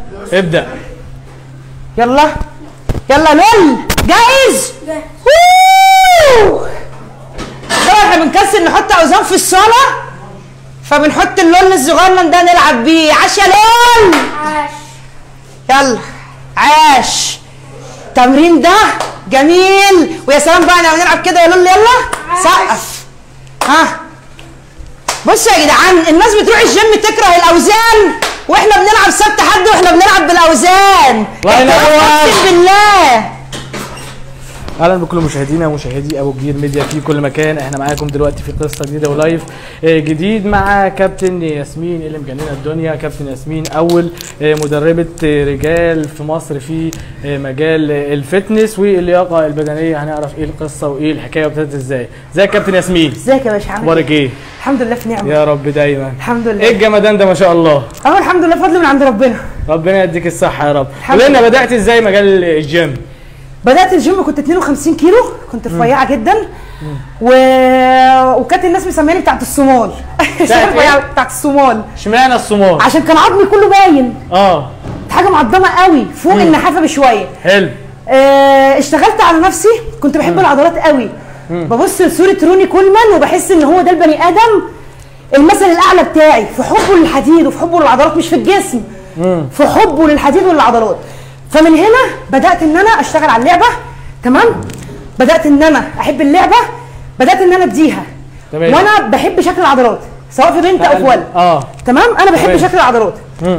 ابدا يلا يلا لول جاهز ووو! طبعا احنا بنكسل نحط اوزان في الصاله فبنحط اللول الصغنن ده نلعب بيه عاش يا لول عاش يلا عاش التمرين ده جميل ويا سلام بقى لما نلعب كده يا لول يلا سقف ها بصوا يا جدعان الناس بتروح الجيم تكره الاوزان واحنا بنلعب سبت حد واحنا بنلعب بالاوزان الله ينور. اقسم بالله اهلا بكل مشاهدينا ومشاهدي ابو كبير ميديا في كل مكان احنا معاكم دلوقتي في قصه جديده ولايف آه، جديد مع كابتن ياسمين اللي مجننه الدنيا كابتن ياسمين اول آه، مدربه آه، رجال في مصر في آه، مجال آه، الفتنس واللياقه البدنيه هنعرف ايه القصه وايه الحكايه وابتدت ازاي ازيك يا كابتن ياسمين ازيك يا باشا عامل اخبارك ايه الحمد لله في نعمه يا رب دايما الحمد ايه لله الجمدان ده ما شاء الله اهو الحمد لله فضل من عند ربنا ربنا يديك الصحه يا رب الحمد قول لنا لله. بدات ازاي مجال الجيم بدات الجيم كنت 52 كيلو كنت رفيعه جدا و... وكانت الناس مسمياني بتاعت الصومال بتاعت إيه؟ رفيعة بتاعت الصومال اشمعنى الصومال عشان كان عظمي كله باين اه حاجه معضمه قوي فوق النحافه بشويه حلو آه، اشتغلت على نفسي كنت بحب العضلات قوي ببص لصوره روني كولمان وبحس ان هو ده البني ادم المثل الاعلى بتاعي في حبه للحديد وفي حبه للعضلات مش في الجسم في حبه للحديد وللعضلات فمن هنا بدات ان انا اشتغل على اللعبه تمام بدات ان انا احب اللعبه بدات ان انا اديها تمام. وانا بحب شكل العضلات سواء في بنت او في ولد اه تمام انا بحب تمام. شكل العضلات مم.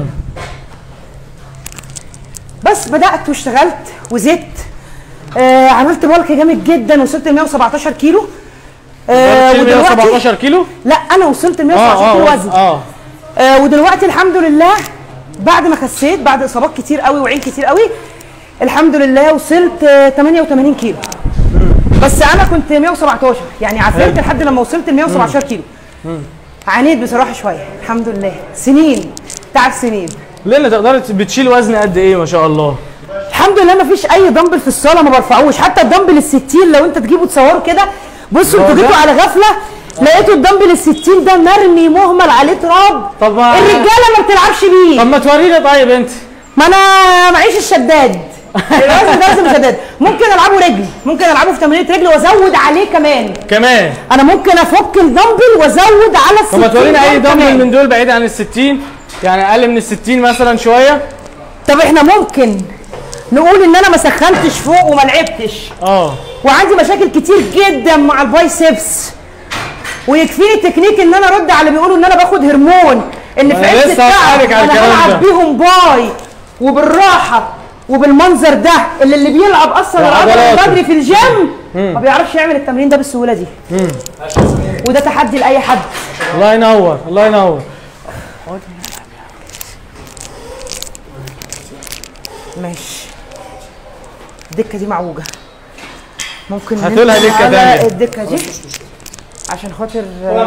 بس بدات واشتغلت وزدت آه عملت بلك جامد جدا وصلت ل 117 كيلو آه ودلوقتي ودلوقتي 117 كيلو لا انا وصلت ل اه 117 كيلو اه وزن اه آه ودلوقتي الحمد لله بعد ما خسيت بعد اصابات كتير قوي وعين كتير قوي الحمد لله وصلت آه 88 كيلو بس انا كنت 117 يعني عافرت لحد لما وصلت ل 117 كيلو عانيت بصراحه شويه الحمد لله سنين تعب سنين ليه تقدر بتشيل وزن قد ايه ما شاء الله الحمد لله ما فيش اي دمبل في الصاله ما برفعوش حتى الدمبل ال 60 لو انت تجيبه تصوره كده بصوا هو انتوا ده؟ جيتوا على غفله لقيتوا الدمبل ال 60 ده مرمي مهمل عليه تراب طب ما- الرجاله ما بتلعبش بيه طب ما تورينا طيب انت ما انا معيش الشداد الوزن ده لازم شداد ممكن العبه رجل ممكن العبه في تمرينه رجل وازود عليه كمان كمان انا ممكن افك الدمبل وازود على ال 60 طب ما تورينا اي كمان. دمبل من دول بعيد عن ال 60 يعني اقل من ال 60 مثلا شويه طب احنا ممكن نقول ان انا ما سخنتش فوق وما لعبتش اه وعندي مشاكل كتير جدا مع البايسبس ويكفيني تكنيك ان انا ارد على اللي بيقولوا ان انا باخد هرمون ان في أنا عز لسه التعب هسألك على انا الكلام بلعب ده. بيهم باي وبالراحه وبالمنظر ده اللي اللي بيلعب اصلا العضله وعضلاته. بدري في الجيم ما بيعرفش يعمل التمرين ده بالسهوله دي وده تحدي لاي حد الله ينور الله ينور ماشي الدكه دي معوجه ممكن هاتولها ننزل دكة على تانية. الدكه دي عشان خاطر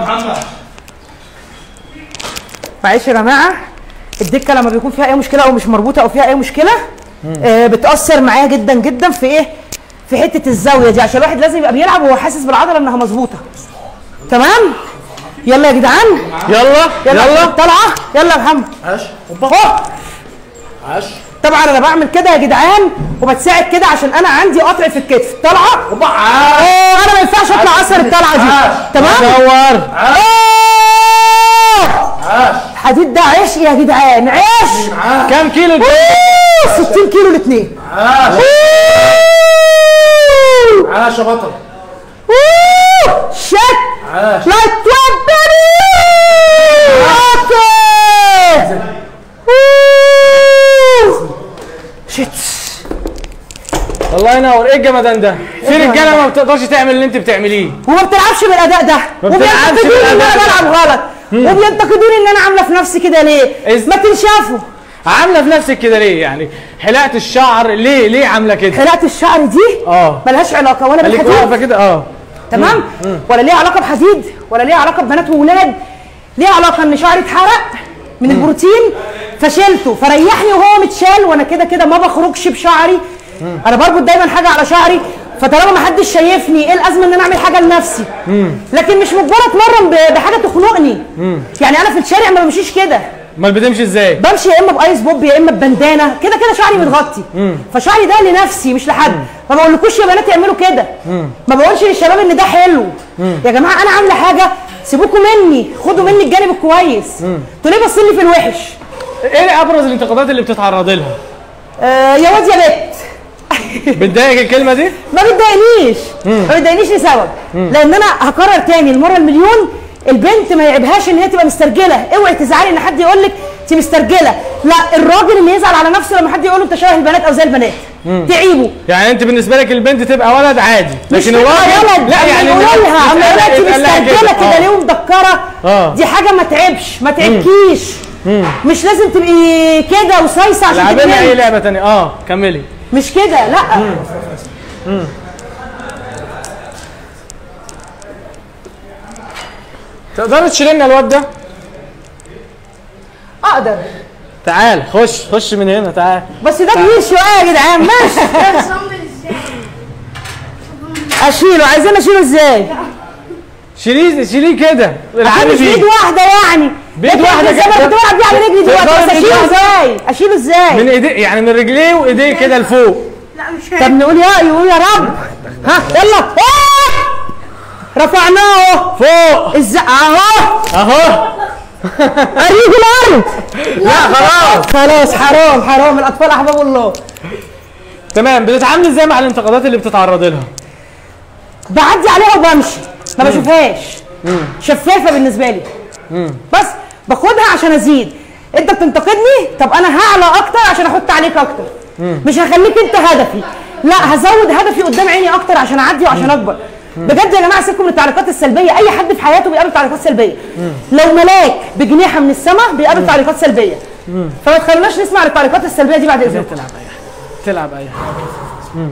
معلش يا جماعه الدكه لما بيكون فيها اي مشكله او مش مربوطه او فيها اي مشكله آه بتاثر معايا جدا جدا في ايه في حته الزاويه دي عشان الواحد لازم يبقى بيلعب وهو حاسس بالعضله انها مظبوطه تمام يلا يا جدعان يلا يلا يلا طالعه يلا يا محمد عاش هوب عاش طبعا انا بعمل كده يا جدعان وبتساعد كده عشان انا عندي قطع في الكتف طالعه اوبا عاش اه انا ما ينفعش اطلع اثر الطلعه دي تمام دور آه! عاش الحديد ده عيش يا جدعان عيش كام كيلو ده؟ أوه! 60 كيلو الاثنين عاش عاش يا بطل شت عاش لا تودني اوكي أوه! شت الله ينور ايه الجمدان ده في رجاله ما بتقدرش تعمل اللي انت بتعمليه وما بتلعبش بالاداء ده ما بتلعبش وبينتقدوني ان بالأداء انا ده. بلعب غلط وبينتقدوني ان انا عامله في نفسي كده ليه إز- ما تنشافوا عامله في نفسك كده ليه يعني حلاقه الشعر ليه ليه عامله كده حلاقه الشعر دي اه ملهاش علاقه ولا خليك واقفه بالحديد كده اه تمام ولا ليها علاقه بحديد ولا ليها علاقه ببنات وولاد ليها علاقه ان شعري اتحرق من البروتين فشلته فريحني وهو متشال وانا كده كده ما بخرجش بشعري انا بربط دايما حاجه على شعري فطالما ما حدش شايفني ايه الازمه ان انا اعمل حاجه لنفسي لكن مش مجبره اتمرن ب- بحاجه تخنقني يعني انا في الشارع ما بمشيش كده امال بتمشي ازاي بمشي يا اما بايس بوب يا اما ببندانه كده كده شعري متغطي فشعري ده لنفسي مش لحد ما بقولكوش يا بنات اعملوا كده ما بقولش للشباب ان ده حلو يا جماعه انا عامله حاجه سيبوكوا مني خدوا مني الجانب الكويس انتوا ليه باصين لي في الوحش ايه ابرز الانتقادات اللي بتتعرضي لها آه يا واد يا بت بتضايقك الكلمه دي ما بتضايقنيش ما بتضايقنيش لسبب لان انا هكرر تاني المره المليون البنت ما يعيبهاش ان هي تبقى مسترجله اوعي تزعلي ان حد يقول لك انت مسترجله لا الراجل اللي يزعل على نفسه لما حد يقول له انت شبه البنات او زي البنات تعيبه يعني انت بالنسبه لك البنت تبقى ولد عادي مش لكن تبقى الراجل ولد لا يعني يقولوا لها اما يتقال- انت يتقال لها مسترجله كده آه. ليه ومدكره آه. دي حاجه ما تعبش ما تعبكيش مش لازم تبقي كده وصيصه عشان لعبنا تبقي اي بنت. لعبه تانية اه كملي مش كده لا تقدر تشيل لنا الواد ده اقدر تعال خش خش من هنا تعال بس ده كبير شويه يا جدعان ماشي اشيله عايزين اشيله ازاي شيليه شيليه كده العبي مش بايد فيه واحده يعني بإيد لكن واحدة زي ما كده. كنت بلعب بيه على رجلي دلوقتي تقدر بس بإيد اشيله واحدة؟ ازاي اشيله ازاي من ايديه يعني من رجليه وايديه كده لفوق لا مش طب فاهم نقول يا يقول يا رب ها يلا آه! رفعناه اهو فوق ازاي اهو اهو اريد الارض لا خلاص خلاص حرام حرام الاطفال احباب الله تمام بتتعاملي ازاي مع الانتقادات اللي بتتعرضي لها بعدي عليها وبمشي ما بشوفهاش شفافه بالنسبه لي بس باخدها عشان ازيد انت بتنتقدني طب انا هعلى اكتر عشان احط عليك اكتر مش هخليك انت هدفي لا هزود هدفي قدام عيني اكتر عشان اعدي وعشان اكبر بجد يا جماعه سيبكم من التعليقات السلبيه اي حد في حياته بيقابل تعليقات سلبيه لو ملاك بجنيحه من السماء بيقابل تعليقات سلبيه فما تخلوناش نسمع التعليقات السلبيه دي بعد اذنكم تلعب اي حاجه تلعب اي حاجه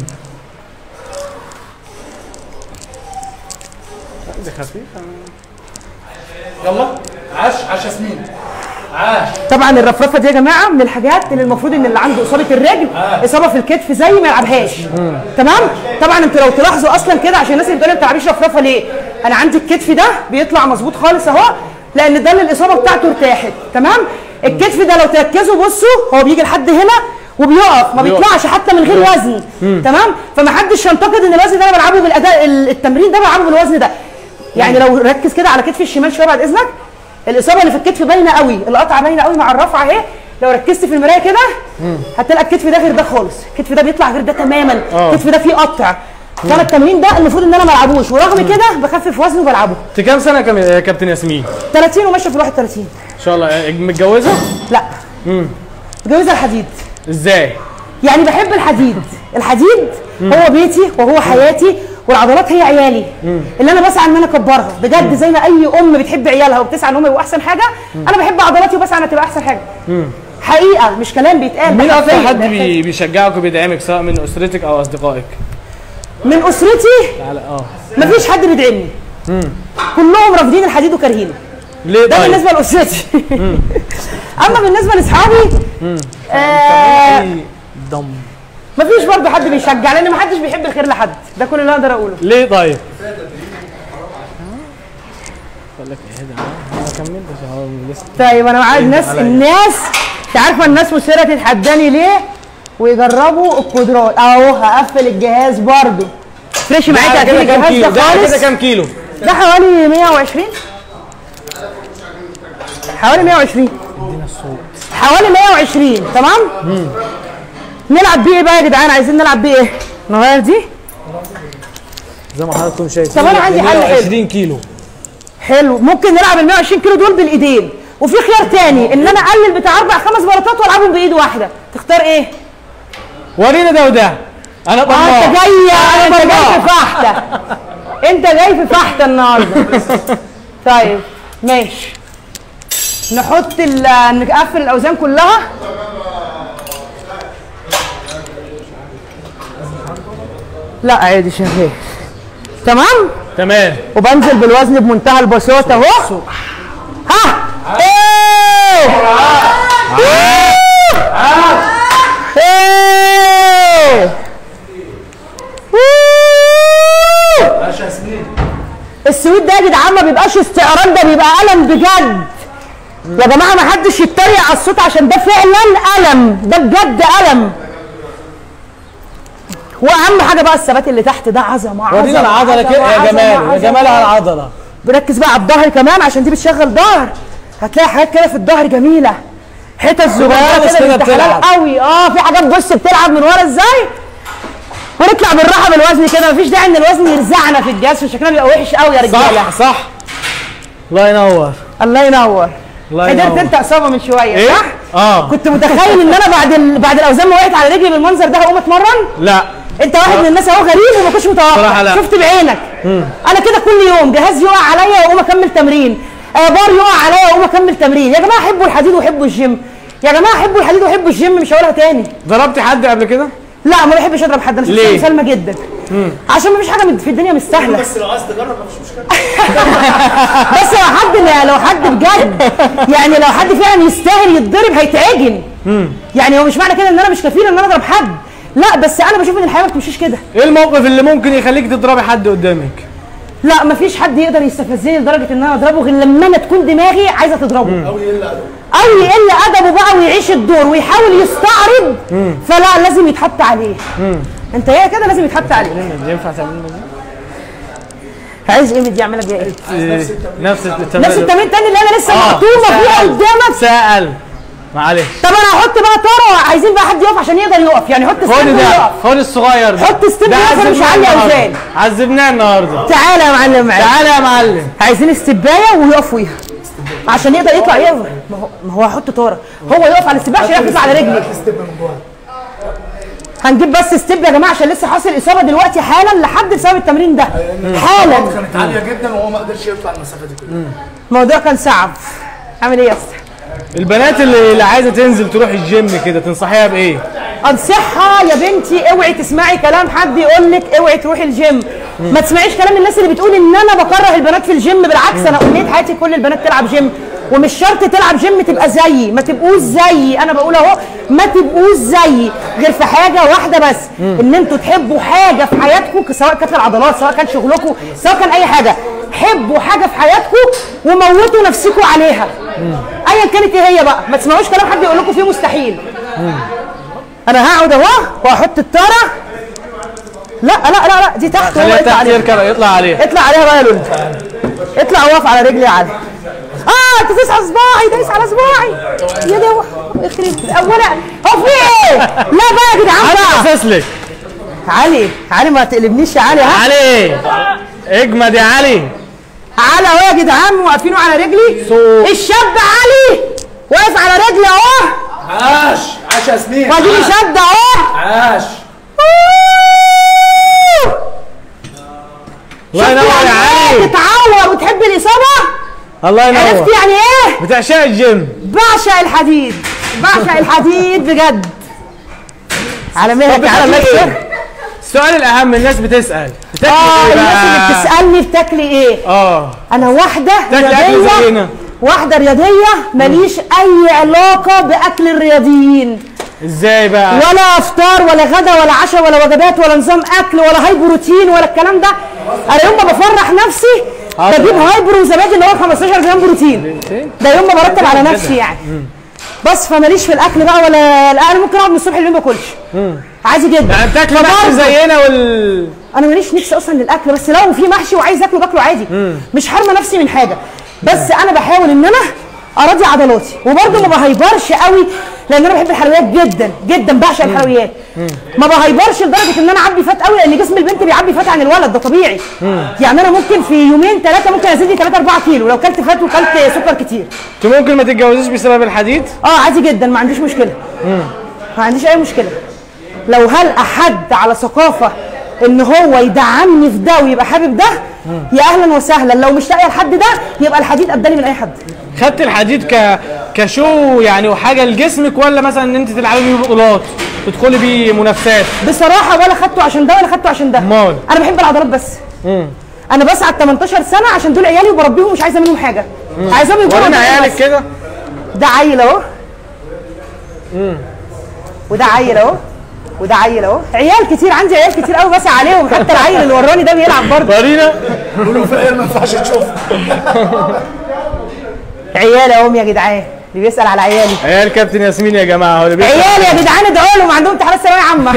دي خفيفه يلا عاش عاش ياسمين عاش طبعا الرفرفه دي يا جماعه من الحاجات اللي المفروض ان اللي عنده اصابه الرجل اصابه في الكتف زي ما يلعبهاش تمام طبعا انتوا لو تلاحظوا اصلا كده عشان الناس اللي بتقول لي ما بتلعبيش رفرفه ليه انا عندي الكتف ده بيطلع مظبوط خالص اهو لان ده اللي الاصابه بتاعته ارتاحت تمام الكتف ده لو تركزوا بصوا هو بيجي لحد هنا وبيقف ما بيطلعش حتى من غير وزن تمام فما حدش ينتقد ان الوزن ده انا بلعبه بالاداء ال- التمرين ده بلعبه بالوزن ده يعني لو ركز كده على كتفي الشمال شويه بعد اذنك الاصابه اللي في الكتف باينه قوي القطعه باينه قوي مع الرفعه اهي لو ركزت في المرايه كده هتلاقي الكتف ده غير ده خالص الكتف ده بيطلع غير ده تماما آه. الكتف ده فيه قطع فانا التمرين ده المفروض ان انا ما العبوش ورغم كده بخفف وزنه وبلعبه انت كام سنه كام يا كابتن ياسمين 30 وماشيه في ال 31 ان شاء الله اه، متجوزه لا متجوزه الحديد ازاي يعني بحب الحديد الحديد هو بيتي وهو حياتي والعضلات هي عيالي اللي انا بسعى ان انا اكبرها بجد زي ما اي ام بتحب عيالها وبتسعى ان هم يبقوا احسن حاجه انا بحب عضلاتي وبسعى انها تبقى احسن حاجه حقيقه مش كلام بيتقال مين ده اكتر حرفياً. حد بي- بيشجعك وبيدعمك سواء من اسرتك او اصدقائك من اسرتي تعالى اه مفيش حد بيدعمني كلهم رافضين الحديد وكارهينه ليه ده طيب بالنسبه لاسرتي اما بالنسبه لاصحابي آه أي ضم مفيش برضه حد بيشجع لان محدش بيحب الخير لحد ده كل اللي انا اقدر اقوله ليه طيب بقول لك ايه ده انا كملت هو لسه طيب انا معايا الناس عليا. الناس انت عارفه الناس مثيره تتحداني ليه ويجربوا القدرات اهو هقفل الجهاز برضو فريش معاك ده هقفل كده كام الجهاز كيلو ده ده كده خالص كام كيلو ده حوالي 120 حوالي 120 حوالي 120 تمام نلعب بيه ايه بقى يا جدعان عايزين نلعب بيه ايه نغير دي زي ما حضراتكم شايفين طب أنا عندي حل حلو. 120 كيلو حلو ممكن نلعب ال 120 كيلو دول بالايدين وفي خيار تاني ان انا اقلل بتاع اربع خمس بلاطات والعبهم بايد واحده تختار ايه؟ ورينا ده وده انا اه طماع انت جاي أنا انت جاي طماع. في فحته انت جاي في فحته النهارده طيب ماشي نحط ال نقفل الاوزان كلها لا عادي شغال تمام تمام وبنزل بالوزن بمنتهى البساطه اهو ها ايه ايه ايه عاش ياسمين السويت ده يا جدعان ما بيبقاش استعراض ده بيبقى قلم بجد يا جماعه ما حدش يتريق على الصوت عشان ده فعلا الم ده بجد الم واهم حاجه بقى الثبات اللي تحت ده عظمه عظمه ورينا العضله عظمة، كده يا عظمة، جمال يا عظمة. جمال على العضله بركز بقى على الظهر كمان عشان دي بتشغل ظهر هتلاقي حاجات كده في الظهر جميله حتت صغيره خالص كده كده بنت حلال بتلعب. قوي اه في حاجات بص بتلعب من ورا ازاي ونطلع بالراحه بالوزن كده مفيش داعي ان الوزن يرزعنا في الجهاز شكلنا بيبقى وحش قوي يا رجاله صح صح الله ينور الله ينور الله قدرت ينور انت اصابه من شويه ايه صح؟ اه كنت متخيل ان انا بعد ال... بعد الاوزان ما وقعت على رجلي بالمنظر ده هقوم اتمرن لا انت واحد من الناس اهو غريب وما كنتش صراحة متوقع لا. شفت بعينك انا كده كل يوم جهاز يقع عليا واقوم اكمل تمرين آه بار يقع عليا واقوم اكمل تمرين يا جماعه حبوا الحديد وحبوا الجيم يا جماعه حبوا الحديد وحبوا الجيم مش هقولها تاني ضربتي حد قبل كده لا ما بحبش اضرب حد انا ليه؟ شخصيه مسالمه جدا عشان ما فيش حاجه في الدنيا مش سهله بس لو عايز تجرب مفيش مشكله بس لو حد لو حد بجد يعني لو حد فعلا يستاهل يتضرب هيتعجن يعني هو مش معنى كده ان انا مش كفيل ان انا اضرب حد لا بس انا بشوف ان الحياه ما بتمشيش كده ايه الموقف اللي ممكن يخليك تضربي حد قدامك لا مفيش حد يقدر يستفزني لدرجه ان انا اضربه غير لما انا تكون دماغي عايزه تضربه او يقل ادب او يقل ادبه بقى ويعيش الدور ويحاول يستعرض فلا لازم يتحط عليه انت هي كده لازم يتحط عليه ينفع تعمل لنا عايز ايه مدي اعملها بيها ايه دي؟ نفس التمرين نفس التمرين التاني اللي انا لسه آه، مقطومه فيها سأل. قدامك سأل معلش طب انا هحط بقى طاره عايزين بقى حد يقف عشان يقدر يقف يعني حط خد ستيب ده ويقف خد الصغير ده حط ستيب ده ويقف أنا مش عذبناه عالي النهاردة. اوزان عذبناه النهارده تعالى يا معلم معايا تعالى يا معلم عايزين استبايه ويقف فيها عشان يقدر يطلع يقف ما هو ما هو هحط طاره هو يقف على الاستبايه عشان يعرف يطلع على رجلي ستيب من جوه هنجيب بس ستيب يا جماعه عشان لسه حاصل اصابه دلوقتي حالا لحد بسبب التمرين ده حالا كانت عاليه جدا وهو ما قدرش يطلع المسافه دي كلها الموضوع كان صعب عامل ايه يا اسطى البنات اللي, اللي عايزه تنزل تروح الجيم كده تنصحيها بايه انصحها يا بنتي اوعي تسمعي كلام حد يقول لك اوعي تروحي الجيم ما تسمعيش كلام الناس اللي بتقول ان انا بكره البنات في الجيم بالعكس انا امنيه حياتي كل البنات تلعب جيم ومش شرط تلعب جيم تبقى زيي ما تبقوش زيي انا بقول اهو ما تبقوش زيي غير في حاجه واحده بس ان انتوا تحبوا حاجه في حياتكم سواء كانت العضلات سواء كان شغلكم سواء كان اي حاجه حبوا حاجه في حياتكم وموتوا نفسكم عليها ايا كانت ايه هي بقى ما تسمعوش كلام حد يقول لكم فيه مستحيل انا هقعد اهو واحط الطاره لا لا لا لا دي تحت خليها هو يطلع تحت عليها يركب يطلع عليها اطلع عليها بقى يا لولو اطلع واقف على رجلي يا علي اه انت دايس على صباعي دايس على صباعي يا دوح يخرب اولا هو في ايه؟ لا بقى يا جدعان علي بقى اساس لك علي علي ما تقلبنيش يا علي ها علي اجمد يا علي علي اهو يا جدعان واقفينه على رجلي صوت. الشاب علي واقف على رجلي اهو عاش عاش يا ياسمين واديني عاش. شد اهو عاش الله ينور يا علي تتعور وتحب الاصابه الله عرفت ينور يعني ايه بتعشق الجيم بعشق الحديد بعشق الحديد بجد على مهلك طب يا احنا عم نكسر مكسر السؤال الاهم الناس بتسال بتاكلي اه ايه الناس اللي بقى بتسالني بتاكلي ايه اه انا واحده تاكلي اكل رياضيه زينا واحده رياضيه ماليش اي علاقه باكل الرياضيين ازاي بقى ولا افطار ولا غدا ولا عشاء ولا وجبات ولا نظام اكل ولا هاي بروتين ولا الكلام ده انا يوم ما بفرح نفسي آه بجيب طبعا. هاي برو وزبادي اللي هو 15 جرام بروتين ده يوم ما برتب على نفسي يعني بس فماليش في الاكل بقى ولا لا، انا ممكن اقعد من الصبح الليل ما باكلش عادي جدا يعني بتاكلي فبرضه اكل زينا وال انا ماليش نفس اصلا للاكل بس لو في محشي وعايز اكله باكله عادي مش حارمه نفسي من حاجه بس انا بحاول ان انا اراضي عضلاتي وبرده ما بهيبرش قوي لان انا بحب الحلويات جدا جدا بعشق الحلويات ما بهيبرش لدرجه ان انا اعبي فات قوي لان جسم البنت بيعبي فات عن الولد ده طبيعي يعني انا ممكن في يومين ثلاثه ممكن ازيد لي 3 4 كيلو لو كلت فات وكلت سكر كتير انت ممكن ما تتجوزيش بسبب الحديد اه عادي جدا ما عنديش مشكله ما عنديش اي مشكله لو هل احد على ثقافه ان هو يدعمني في ده ويبقى حابب ده يا اهلا وسهلا لو مش لاقيه الحد ده يبقى الحديد ابدالي من اي حد خدت الحديد ك كشو يعني وحاجه لجسمك ولا مثلا ان انت تلعبي بيه بطولات تدخلي بيه منافسات بصراحه ولا خدته عشان ده ولا خدته عشان ده أمال؟ انا بحب العضلات بس انا بسعد 18 سنه عشان دول عيالي وبربيهم ومش عايزه منهم حاجه عايزاهم يكونوا ورينا عندهم عيالك بس. كده ده عيل اهو وده عيل اهو وده عيل اهو عيال كتير عندي عيال كتير قوي بسعى عليهم حتى العيل اللي وراني ده بيلعب برضه ورينا قولوا في ايه ما ينفعش تشوف عيالي اهم يا جدعان اللي بيسال على عيالي عيال كابتن ياسمين يا جماعه هو اللي بيسأل. عيالي يا جدعان ادعوا لهم عندهم امتحانات ثانويه عامه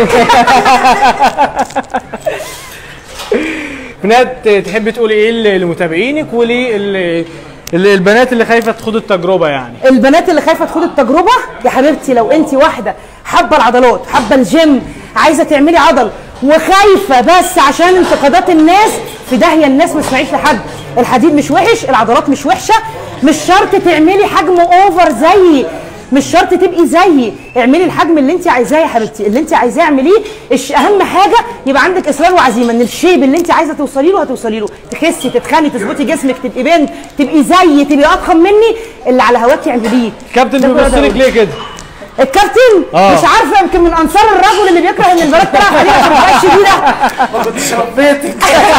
بنات تحب تقولي ايه ل- لمتابعينك وللبنات اللي خايفه تخوض التجربه يعني البنات اللي خايفه تخوض التجربه يا حبيبتي لو انت واحده حابه العضلات حابه الجيم عايزه تعملي عضل وخايفه بس عشان انتقادات الناس في داهيه الناس ما تسمعيش لحد الحديد مش وحش العضلات مش وحشه مش شرط تعملي حجم اوفر زيي مش شرط تبقي زيي اعملي الحجم اللي انت عايزاه يا حبيبتي اللي انت عايزاه اعمليه الش- اهم حاجه يبقى عندك اصرار وعزيمه ان الشيب اللي انت عايزه توصلي له هتوصلي له تخسي تتخني تظبطي جسمك تبقي بنت تبقي زيي تبقي اضخم مني اللي على هواك اعمليه كابتن ده كله بيبص لك ده. ليه كده الكابتن آه. مش عارفه يمكن من انصار الرجل اللي بيكره ان البنات تلعب حديد عشان ما تبقاش شديده ما كنتش ربيتك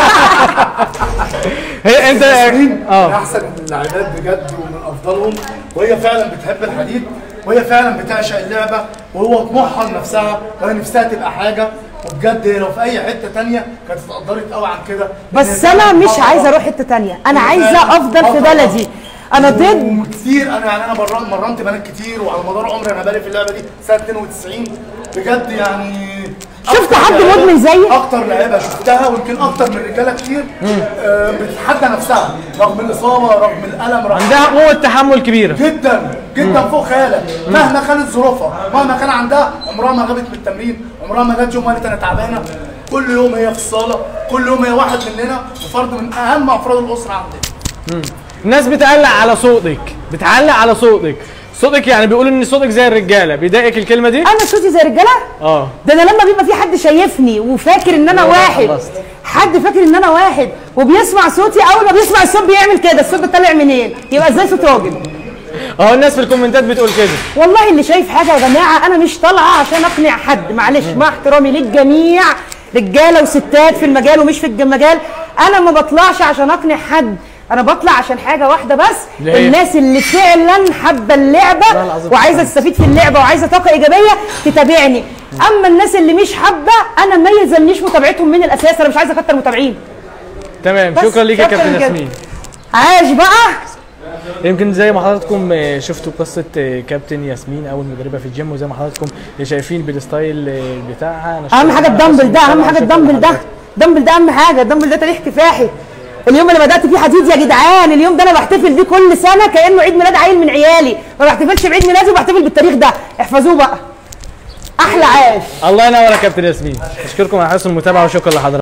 هي انت ياسمين من اه احسن اللاعبات بجد ومن افضلهم وهي فعلا بتحب الحديد وهي فعلا بتعشق اللعبه وهو طموحها لنفسها وهي نفسها تبقى حاجه وبجد هي لو في اي حته تانية كانت اتقدرت قوي عن كده بس انا مش عايزه اروح حته تانية انا عايزه افضل في بلدي انا ضد وكتير انا يعني انا مرنت مرنت بنات كتير وعلى مدار عمري انا بقالي في اللعبه دي سنه 92 بجد يعني شفت أكتر حد لعيبة- مدمن زيي؟ اكتر لعيبه شفتها ويمكن اكتر من رجاله كتير آه، بتتحدى نفسها رغم الاصابه رغم الالم رغم عندها قوه تحمل كبيره جدا جدا فوق خيالك مهما كانت ظروفها مهما كان عندها عمرها ما غابت من التمرين عمرها ما جت يوم قالت انا تعبانه كل يوم هي في الصاله كل يوم هي واحد مننا وفرد من اهم افراد الاسره عندنا الناس بتعلق على صوتك بتعلق على صوتك صوتك يعني بيقولوا ان صوتك زي الرجاله بيضايقك الكلمه دي انا صوتي زي الرجاله اه ده انا لما بيبقى في حد شايفني وفاكر ان انا واحد خلصت. حد فاكر ان انا واحد وبيسمع صوتي اول ما بيسمع الصوت بيعمل كده الصوت ده طالع منين يبقى ازاي صوت راجل اهو الناس في الكومنتات بتقول كده والله اللي شايف حاجه يا جماعه انا مش طالعه عشان اقنع حد معلش مع احترامي للجميع رجاله وستات في المجال ومش في المجال انا ما بطلعش عشان اقنع حد انا بطلع عشان حاجه واحده بس اللي هي؟ الناس اللي فعلا حابه اللعبه والله العظيم وعايزه تستفيد في اللعبه وعايزه طاقه ايجابيه تتابعني اما الناس اللي مش حابه انا ما يلزمنيش متابعتهم من الاساس انا مش عايزه اكتر متابعين تمام بس شكرا ليك يا شكراً كابتن جداً. ياسمين عاش بقى يمكن زي ما حضراتكم آه، شفتوا قصه آه، كابتن ياسمين اول مدربه في الجيم وزي ما حضراتكم شايفين بالستايل آه، بتاعها أنا اهم شكراً حاجه على حسن الدمبل ده اهم المتابعة حاجه وشكراً الدمبل ده لحضرتك. الدمبل ده اهم حاجه الدمبل ده تاريخ كفاحي اليوم اللي بدات فيه حديد يا جدعان اليوم ده انا بحتفل بيه كل سنه كانه عيد ميلاد عيل من عيالي ما بحتفلش بعيد ميلادي وبحتفل بالتاريخ ده احفظوه بقى احلى عاش الله ينور يا كابتن ياسمين اشكركم على حسن المتابعه وشكرا لحضرتك